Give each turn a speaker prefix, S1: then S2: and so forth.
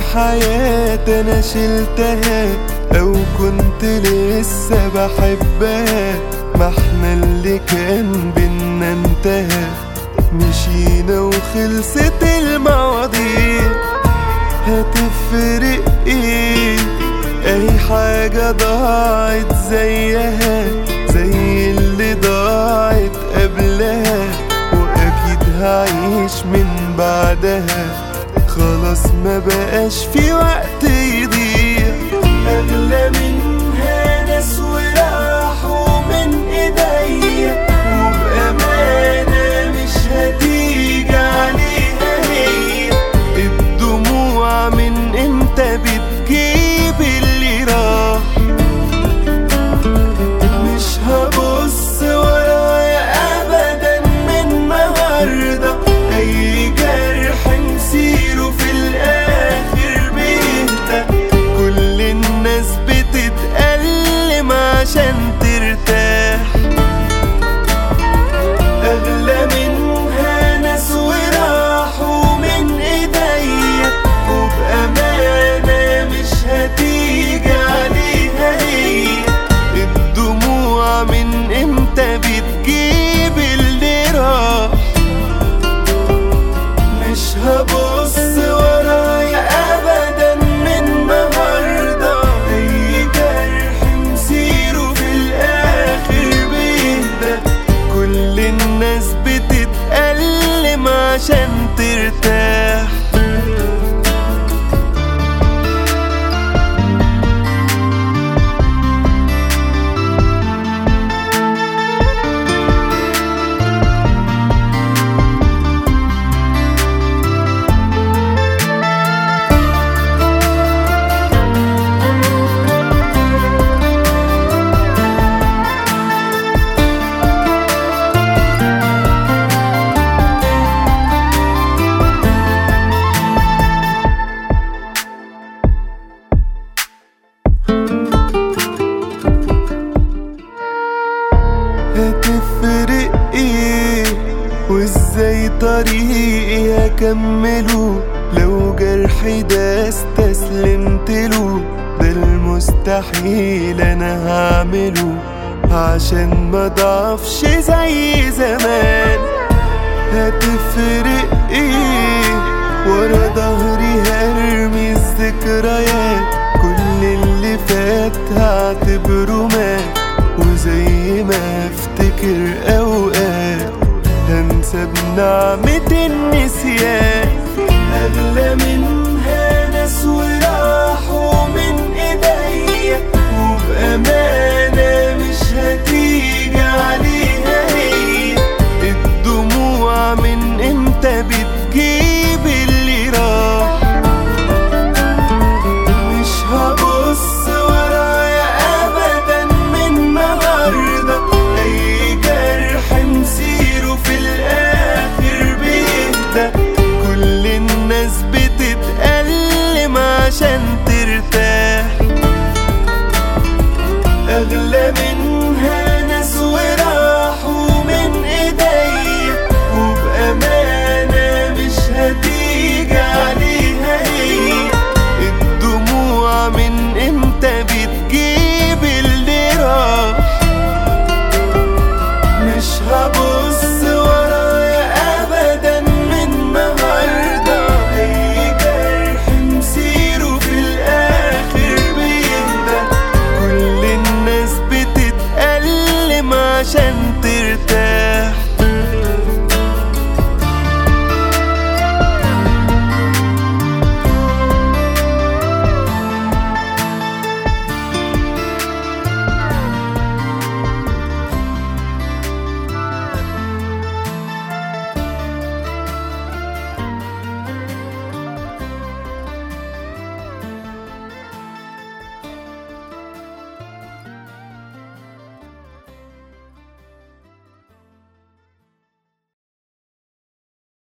S1: الحياة انا شلتها او كنت لسه بحبها ما احنا اللي كان بينا انتهى مشينا وخلصت المواضيع هتفرق ايه اي حاجة ضاعت زيها زي اللي ضاعت قبلها واكيد هعيش من بعدها خلاص ما بقاش في وقت يضيع اغلى منها ناس وراحوا من ايديا وبامانه مش هتيجي عليها هي الدموع من امتى بتجيب اللي راح مش هبص ورايا ابدا من النهارده اي جرح نسيره في الاخر بيهدى كل الناس بتتألم عشان ترتاح اغلى منها ناس وراحوا من ايديا وبامانه مش هتيجي عليها هي الدموع من امتى بتجيب اللي راح مش هبص ورايا ابدا من النهارده اي جرح مسيره في الاخر بيهدى كل الناس بتتألم عشان ترتاح هتفرق ايه وازاي طريقي هكمله لو جرحي ده استسلمت له ده المستحيل انا هعمله عشان ما ضعفش زي زمان هتفرق ايه ورا ظهري هرمي الذكريات كل اللي فات هعتبره مات وزي ما افتكر اوقات هنسى بنعمة النسيان اغلى منها ناس وراحوا من